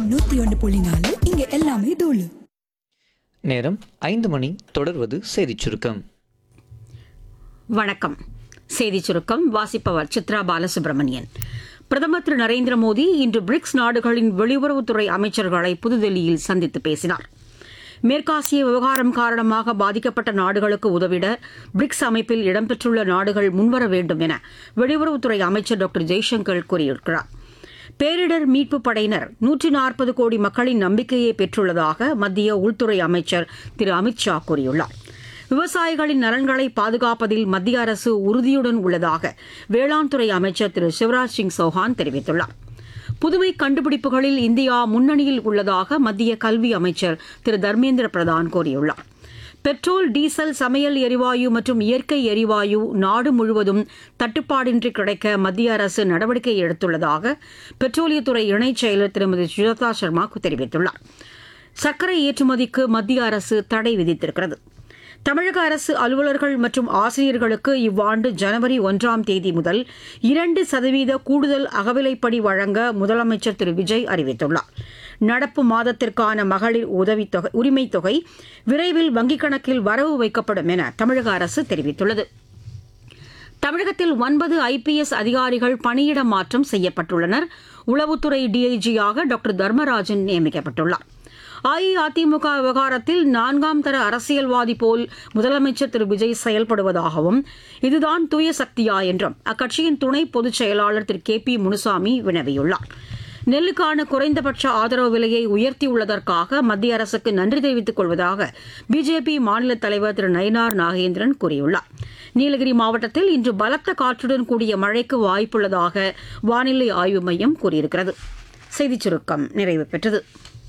நூத்தி ஒன்று புள்ளி நாலு இங்க எல்லாமே தூளு நேரம் ஐந்து மணி தொடர்வது செய்திச் சுருக்கம் வணக்கம் செய்திச் சுருக்கம் வாசிப்பவர் சித்ரா பாலசுப்ரமணியன் பிரதமர் திரு நரேந்திர மோடி இன்று பிரிக்ஸ் நாடுகளின் வெளியுறவுத்துறை அமைச்சர்களை புதுதில்லியில் சந்தித்து பேசினார் மேற்காசிய விவகாரம் காரணமாக பாதிக்கப்பட்ட நாடுகளுக்கு உதவிட பிரிக்ஸ் அமைப்பில் இடம்பெற்றுள்ள நாடுகள் முன்வர வேண்டும் என வெளியுறவுத்துறை அமைச்சர் டாக்டர் ஜெய்சங்கர் கூறியிருக்கிறார் பேரிடர் மீட்புப் படையினர் நூற்றி நாற்பது கோடி மக்களின் நம்பிக்கையை பெற்றுள்ளதாக மத்திய உள்துறை அமைச்சர் திரு அமித் ஷா கூறியுள்ளார் விவசாயிகளின் நலன்களை பாதுகாப்பதில் மத்திய அரசு உறுதியுடன் உள்ளதாக வேளாண் துறை அமைச்சர் திரு சிவராஜ் சிங் சௌஹான் தெரிவித்துள்ளார் புதுமை கண்டுபிடிப்புகளில் இந்தியா முன்னணியில் உள்ளதாக மத்திய கல்வி அமைச்சர் திரு தர்மேந்திர பிரதான் கூறியுள்ளார் பெட்ரோல் டீசல் சமையல் எரிவாயு மற்றும் இயற்கை எரிவாயு நாடு முழுவதும் தட்டுப்பாடின்றி கிடைக்க மத்திய அரசு நடவடிக்கை எடுத்துள்ளதாக பெட்ரோலியத்துறை இணைச் செயலர் திருமதி சுஜாதா சர்மா தெரிவித்துள்ளார் சர்க்கரை ஏற்றுமதிக்கு மத்திய அரசு தடை விதித்திருக்கிறது தமிழக அரசு அலுவலர்கள் மற்றும் ஆசிரியர்களுக்கு இவ்வாண்டு ஜனவரி ஒன்றாம் தேதி முதல் இரண்டு சதவீத கூடுதல் அகவிலைப்படி வழங்க முதலமைச்சர் திரு விஜய் அறிவித்துள்ளார் நடப்பு மாதத்திற்கான மகளிர் உதவித்தொகை உரிமைத் தொகை விரைவில் வங்கிக் கணக்கில் வரவு வைக்கப்படும் என தமிழக அரசு தெரிவித்துள்ளது தமிழகத்தில் ஒன்பது ஐபிஎஸ் அதிகாரிகள் பணியிட மாற்றம் செய்யப்பட்டுள்ளனர் உளவுத்துறை டிஐஜியாக டாக்டர் தர்மராஜன் நியமிக்கப்பட்டுள்ளார் அஇஅதிமுக விவகாரத்தில் நான்காம் தர அரசியல்வாதி போல் முதலமைச்சர் திரு விஜய் செயல்படுவதாகவும் இதுதான் தூய சக்தியா என்றும் அக்கட்சியின் துணை பொதுச் செயலாளர் திரு கே பி முனுசாமி வினவியுள்ளார் நெல்லுக்கான குறைந்தபட்ச ஆதரவு விலையை உயர்த்தியுள்ளதற்காக மத்திய அரசுக்கு நன்றி தெரிவித்துக் கொள்வதாக பிஜேபி மாநில தலைவர் திரு நயினார் நாகேந்திரன் கூறியுள்ளார் நீலகிரி மாவட்டத்தில் இன்று பலத்த காற்றுடன் கூடிய மழைக்கு வாய்ப்புள்ளதாக வானிலை ஆய்வு மையம் கூறியிருக்கிறது செய்திச் சுருக்கம் நிறைவு பெற்றது